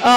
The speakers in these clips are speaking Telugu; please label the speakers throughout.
Speaker 1: ఆ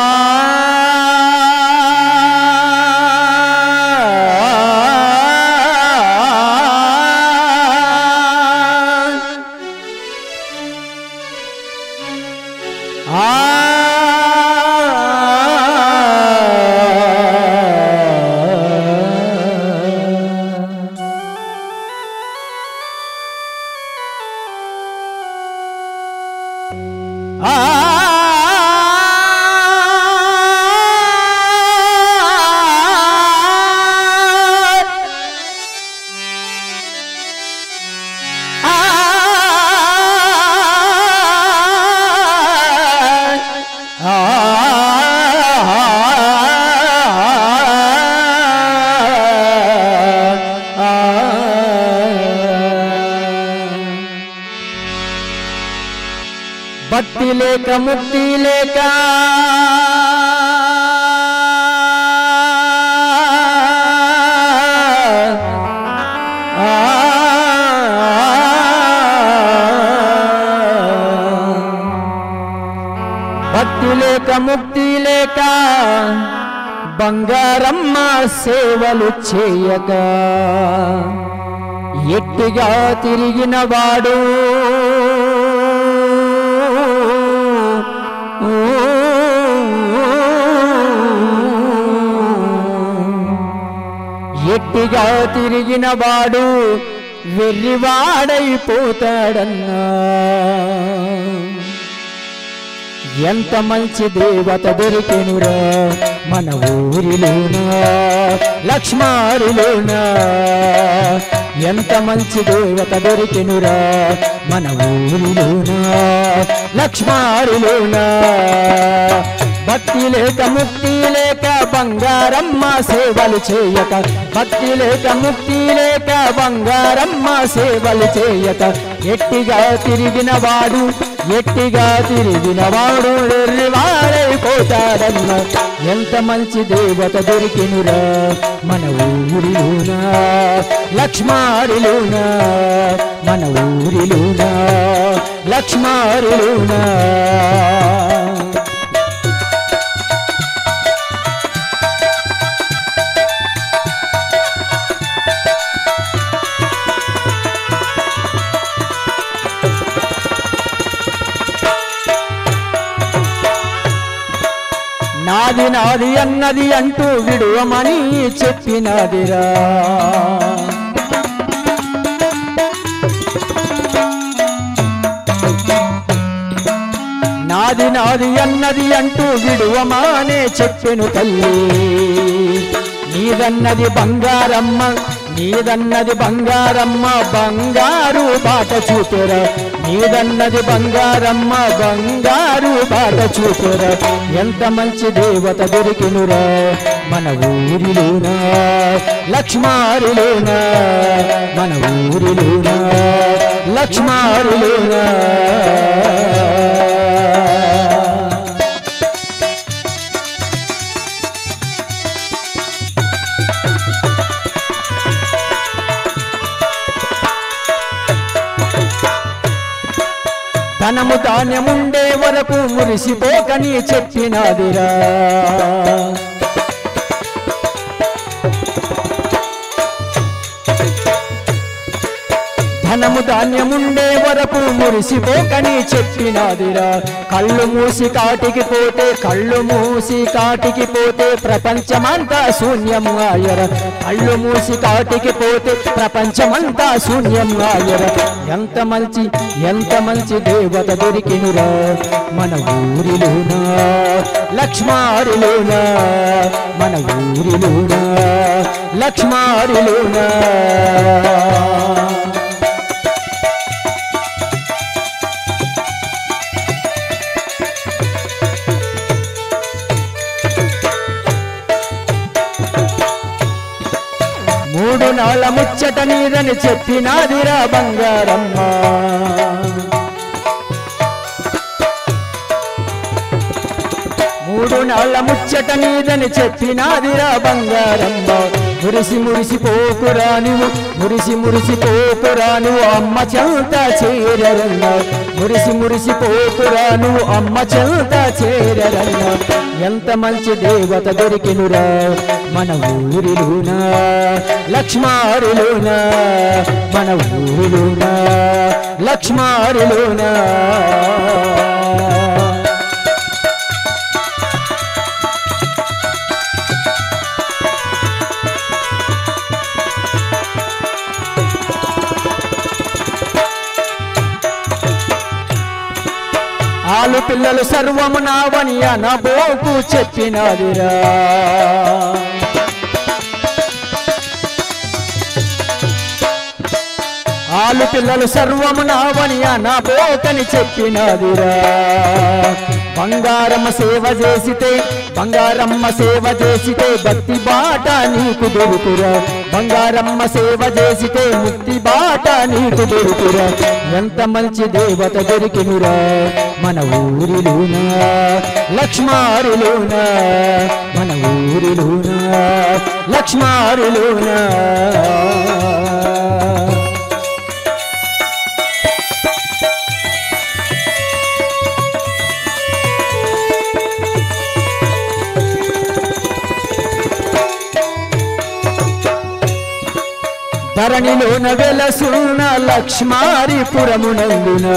Speaker 1: భక్తి లేక ముక్తి లేక భక్తి లేక ముక్తి లేక బంగారమ్మ సేవలు చేయక ఎట్టిగా తిరిగిన వాడు ఎట్టిగా తిరిగిన వాడు వెర్రివాడైపోతాడన్నా ఎంత మంచి దేవత దొరికెనురా మన ఊరిలోనా లక్ష్మారిలోనా ఎంత మంచి దేవత దొరికెనురా మన ఊరిలోనా లక్ష్మారిలోనా భక్తి లేక ముక్తి లేక బంగారమ్మ సేవలు చేయక భక్తి లేక ముక్తి లేక బంగారమ్మ సేవలు చేయక ఎట్టిగా తిరిగిన వాడు ఎట్టిగా తిరిగిన వాడు వాడైపోతాడన్న ఎంత మంచి దేవత దొరికినురా మన ఊరిలోనా లక్ష్మారిలోనా మన ఊరిలోనా లక్ష్మారిలోనా నాది నాది అన్నది అంటూ విడువమని చెప్పినదిరా నాది నాది అన్నది అంటూ విడువమానే చెప్పెను తల్లి నీదన్నది బంగారమ్మ నీదన్నది బంగారమ్మ బంగారు బాట చూపెరా నీదన్నది బంగారమ్మ బంగారు బాట చూపెరా ఎంత మంచి దేవత దొరికినురా మన ఊరిలోనా లక్ష్మారిలోనా మన ఊరిలోనా లక్ష్మారిలోనా ధనము ధాన్యముండే వరకు మురిసిపోకని చెప్పినాదిరా ధనము ధాన్యముండే వరకు మురిసిపోకని చెప్పినాదిరా కళ్ళు మూసి కాటికి పోతే కళ్ళు మూసి కాటికి పోతే ప్రపంచమంతా శూన్యం ఆయర కళ్ళు మూసి కాటికి పోతే ప్రపంచమంతా శూన్యం ఆయర ఎంత మంచి ఎంత మంచి దేవత దొరికినురా మన ఊరిలోనా లక్ష్మారిలోనా మన ఊరిలోనా లక్ష్మారిలోనా మూడు నాళ్ళ ముచ్చట నీదని చెప్పినాదిరా బంగారమ్మ మూడు నాళ్ళ ముచ్చట నీదని చెప్పినాదిరా బంగారమ్మ మురిసి మురిసి పోకురా నువ్వు మురిసి మురిసి పోకురా నువ్వు అమ్మ చెంత చేరరన్న మురిసి మురిసి పోతురా నువ్వు అమ్మ చెంత చేరరన్న ఎంత మంచి దేవత దొరికినురా మన ఊరిలోనా లక్ష్మారిలోనా మన ఊరిలోనా లక్ష్మారిలోనా ఆలు పిల్లలు సర్వము నావని అనబోకు చెప్పినదిరా ఆలు పిల్లలు సర్వము నావని అనబోకని చెప్పినదిరా బంగారమ్మ సేవ చేసితే బంగారమ్మ సేవ చేసితే భక్తి బాట నీకు దొరుకురా బంగారమ్మ సేవ చేసితే ముక్తి బాట నీకు దొరుకురా ఎంత మంచి దేవత దొరికినురా మన ఊరిలోనా లక్ష్మారిలోనా మన ఊరిలోనా లక్ష్మారిలోనా ధరణిలోన వెలసున్న లక్ష్మారిపురమునందున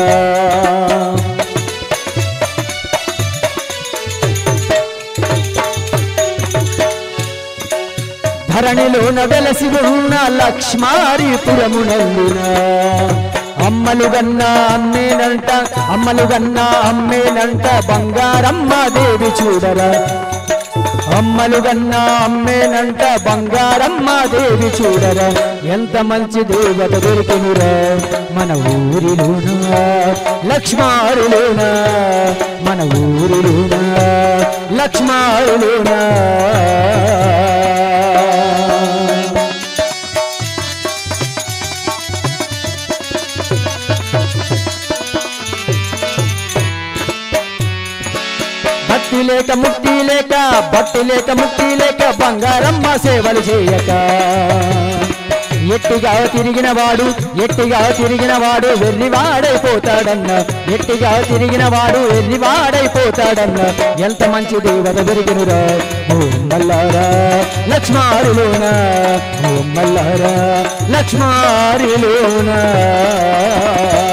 Speaker 1: ధరణిలోన వెలసి ఉన్న లక్ష్మారిపురమునందున అమ్మలు గన్నా అమ్మేనంట అమ్మలు గన్నా అమ్మేనంట బంగారమ్మ దేవి చూడరా అమ్మలు గన్నా అమ్మేనంట బంగారమ్మ దేవి చూడరా ఎంత మంచి దేవత దొరికినురా మన ఊరిలోనా లక్ష్మారులోనా మన ఊరిలోనా లక్ష్మారులోనా భక్తి లేక ముక్తి లేక భక్తి లేక ముక్తి లేక బంగారమ్మ సేవలు చేయక ఎట్టిగా తిరిగిన వాడు ఎట్టిగా తిరిగిన వాడు వెర్రివాడైపోతాడన్న ఎట్టిగా తిరిగిన వాడు వెర్రివాడైపోతాడన్న ఎంత మంచి దేవత దొరికినురా ఓ మల్లారా లక్ష్మారులోనా ఓ మల్లారా లక్ష్మారిలోనా